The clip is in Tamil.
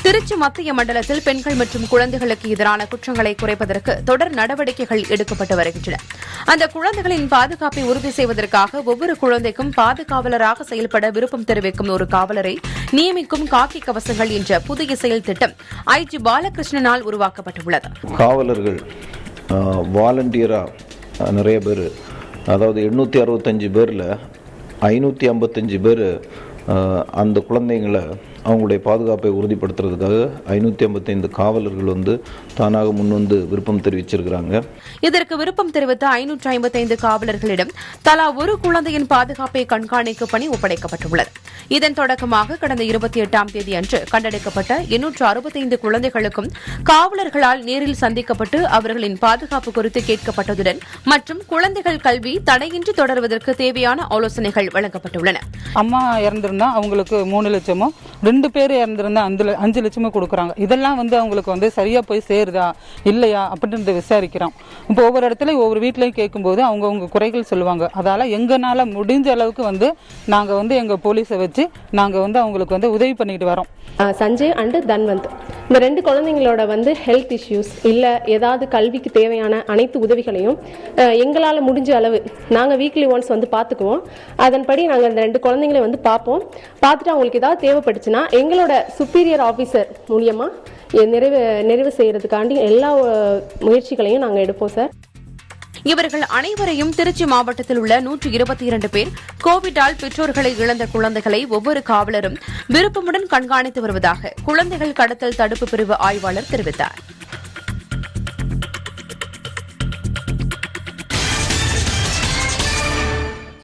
திருச்சி மத்திய மண்டலத்தில் பெண்கள் மற்றும் குழந்தைகளுக்கு எதிரான குற்றங்களை குறைப்பதற்கு தொடர் நடவடிக்கைகள் எடுக்கப்பட்டு வருகின்றன அந்த குழந்தைகளின் பாதுகாப்பை உறுதி செய்வதற்காக ஒவ்வொரு குழந்தைக்கும் பாதுகாவலராக செயல்பட விருப்பம் தெரிவிக்கும் ஒரு காவலரை நியமிக்கும் காக்கி கவசங்கள் என்ற புதிய செயல் திட்டம் ஐஜி பாலகிருஷ்ணனால் உருவாக்கப்பட்டுள்ளது காவலர்கள் வாலண்டியராக நிறைய பேர் அதாவது எண்ணூற்றி அறுபத்தஞ்சு பேரில் ஐநூற்றி ஐம்பத்தஞ்சு பேர் அந்த குழந்தைங்களை அவங்களுடைய பாதுகாப்பை உறுதிப்படுத்துறதுக்காக ஐநூற்றி ஐம்பத்தைந்து காவலர்கள் வந்து தானாக முன்வந்து விருப்பம் தெரிவிச்சிருக்கிறாங்க இதற்கு விருப்பம் தெரிவித்த ஐநூற்று ஐம்பத்தைந்து காவலர்களிடம் தலா ஒரு குழந்தையின் பாதுகாப்பை கண்காணிக்கும் பணி ஒப்படைக்கப்பட்டுள்ளது இதன் தொடக்கமாக கடந்த இருபத்தி எட்டாம் தேதி அன்று கண்டெடுக்கப்பட்ட எண்ணூற்று அறுபத்தைந்து குழந்தைகளுக்கும் காவலர்களால் நேரில் சந்திக்கப்பட்டு அவர்களின் பாதுகாப்பு குறித்து கேட்கப்பட்டதுடன் மற்றும் குழந்தைகள் கல்வி தடையின்றி தொடர்வதற்கு தேவையான ஆலோசனைகள் வழங்கப்பட்டுள்ளன அம்மா இறந்திருந்தா அவங்களுக்கு மூணு லட்சமும் ரெண்டு பேர் இறந்திருந்தா அஞ்சு ல- அஞ்சு லட்சமும் கொடுக்குறாங்க இதெல்லாம் வந்து அவங்களுக்கு வந்து சரியா போய் சேருதா இல்லையா அப்படின்றத விசாரிக்கிறோம் இப்போ ஒவ்வொரு இடத்துல ஒவ்வொரு வீட்லயும் கேட்கும்போது அவங்கவுங்க குறைகள் சொல்லுவாங்க அதால எங்கனால முடிஞ்ச அளவுக்கு வந்து நாங்க வந்து எங்க போலீஸை வச்சு நாங்க வந்து அவங்களுக்கு வந்து உதவி பண்ணிட்டு வரோம் ஆஹ் சஞ்சய் அண்டு தன்வந்த் இந்த ரெண்டு குழந்தைங்களோட வந்து ஹெல்த் இஷ்யூஸ் இல்லை ஏதாவது கல்விக்கு தேவையான அனைத்து உதவிகளையும் எங்களால் முடிஞ்ச அளவு நாங்கள் வீக்லி ஒன்ஸ் வந்து பார்த்துக்குவோம் அதன்படி நாங்கள் இந்த ரெண்டு குழந்தைங்களை வந்து பார்ப்போம் பார்த்துட்டு அவங்களுக்கு ஏதாவது தேவைப்பட்டுச்சுன்னா எங்களோட சுப்பீரியர் ஆஃபீஸர் மூலியமாக நிறைவு நிறைவு செய்யறதுக்காண்டி எல்லா அஹ், முயற்சிகளையும் நாங்கள் எடுப்போம் சார் இவர்கள் அனைவரையும் திருச்சி மாவட்டத்தில் உள்ள நூற்று இருபத்தி இரண்டு பேர் கோவிட்டால் பெற்றோர்களை இழந்த குழந்தைகளை ஒவ்வொரு காவலரும் விருப்பமுடன் கண்காணித்து வருவதாக குழந்தைகள் கடத்தல் தடுப்பு பிரிவு ஆய்வாளர் தெரிவித்தார்